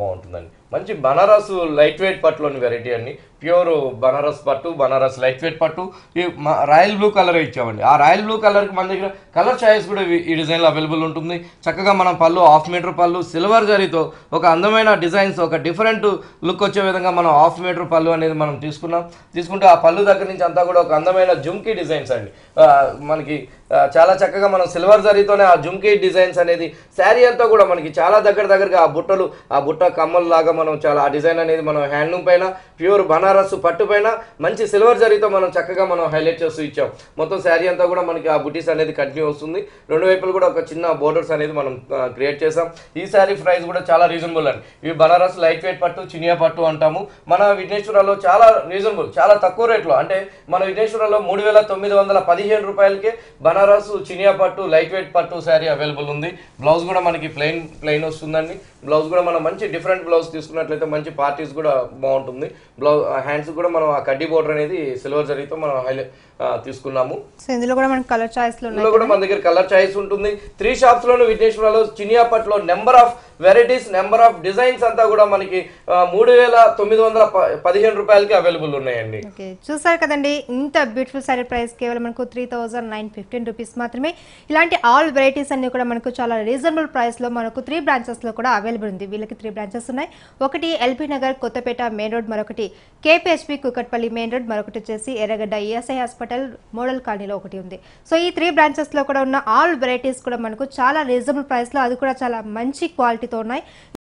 బాగుంటుందండి మంచి Banaras light weight పట్టులోని వెరైటీ అండి ప్యూర్ బనారస్ పట్టు బనారస్ లైట్ వెయిట్ పట్టు ఈ మా- రాయల్ బ్లూ కలర్ ఇచ్చామండి ఆ రాయల్ బ్లూ కలర్కి మన దగ్గర కలర్ చాయిస్ కూడా ఈ- ఈ డిజైన్లో అవైలబుల్ ఉంటుంది చక్కగా మనం పళ్ళు హాఫ్ మీటర్ పళ్ళు సిల్వర్ జరీతో ఒక అందమైన డిజైన్స్ ఒక డిఫరెంట్ లుక్ వచ్చే విధంగా మనం హాఫ్ మీటర్ పళ్ళు అనేది మనం తీసుకున్నాం తీసుకుంటే ఆ పళ్ళు దగ్గర నుంచి అంతా కూడా ఒక అందమైన జుమ్కీ డిజైన్స్ అండి ఆ, మనకి ఆ, చాలా చక్కగా మనం సిల్వర్ జరీతోనే ఆ జుమ్కీ డిజైన్స్ అనేది శారీ అంతా కూడా మనకి చాలా దగ్గర దగ్గరగా ఆ బుట్టలు ఆ బుట్ట కమ్మలు లాగా మనం చాలా ఆ డిజైన్ అనేది మనం హ్యాండ్లూమ్ పైన ప్యూర్ బనారస్ పట్టు పైన మంచి సిల్వర్ జరీతో మనం చక్కగా మనం హైలైట్ చేస్తూ ఇచ్చాం మొత్తం శారీ అంతా కూడా మనకి ఆ బుటీస్ అనేది కంటిన్యూ వస్తుంది రెండు వైపులు కూడా ఒక చిన్న బోర్డర్స్ అనేది మనం క్రియేట్ చేసాం ఈ శారీ ప్రైస్ కూడా చాలా రీజనబుల్ అండి ఇవి బనారస్ లైట్ వెయిట్ పట్టు చినియా పట్టు అంటాము మన విఘ్నేశ్వరాలో చాలా రీజనబుల్ చాలా తక్కువ రేట్లో అంటే మన విఘ్నేశ్వరాలో మూడు వేల తొమ్మిది వందల పదిహేను రూపాయలకే బనారస్ చినియా పట్టు లైట్ వెయిట్ పట్టు శారీ అవైలబుల్ ఉంది బ్లౌజ్ కూడా మనకి ప్లెయిన్ ప్లెయిన్ వస్తుందండి బ్లౌజ్ కూడా మనం మంచి డిఫరెంట్ బ్లౌజ్ తీసుకున్నట్లయితే మంచి పార్టీస్ కూడా బాగుంటుంది బ్లౌజ్ హ్యాండ్స్ కూడా మనం ఆ కడ్డీ బోర్డర్ అనేది సిల్వర్ జరీతో మనం హైలైట్ తీసుకున్నాము సో ఇందులో కూడా మనకి కలర్ చాయిస్లు ఉన్నాయి ఇందులో కూడా మన దగ్గర కలర్ చాయిస్ ఉంటుంది త్రీ షాప్స్ లోను విఘ్నేశ్వరలో చినియా పట్లో number of varieties number of designs అంతా కూడా మనకి ఆ, మూడు వేల తొమ్మిది వందల ప- పదిహేను రూపాయలకి అవైలబుల్ ఉన్నాయండి ఓకే చూసారు కదండి ఇంత బ్యూటిఫుల్ సారీ ప్రైస్ కేవలం మనకు three thousand nine fifteen rupees మాత్రమే ఇలాంటి ఆల్ వెరైటీస్ అన్ని కూడా మనకు చాలా రీజనబుల్ ప్రైస్లో మనకు త్రీ బ్రాంచెస్లో కూడా అవైలబుల్ ఉంది వీళ్ళకి త్రీ బ్రాంచెస్ ఉన్నాయి ఒకటి ఎల్బీ నగర్ కొత్తపేట మెయిన్ రోడ్ మరొకటి కేపీహెచ్పి కుకట్పల్లి మెయిన్ రోడ్ మరొకటి వచ్చేసి ఎర్రగడ్డ ఈఎస్ఐ హాస్పిటల్ మోడల్ కాలనీలో ఒకటి ఉంది సో ఈ త్రీ బ్రాంచెస్లో కూడా ఉన్న ఆల్ వెరైటీస్ కూడా మనకు చాలా రీజనబుల్ ప్రైస్లో అది కూడా చాలా మంచి క్వాలిటీతో ఉన్నాయి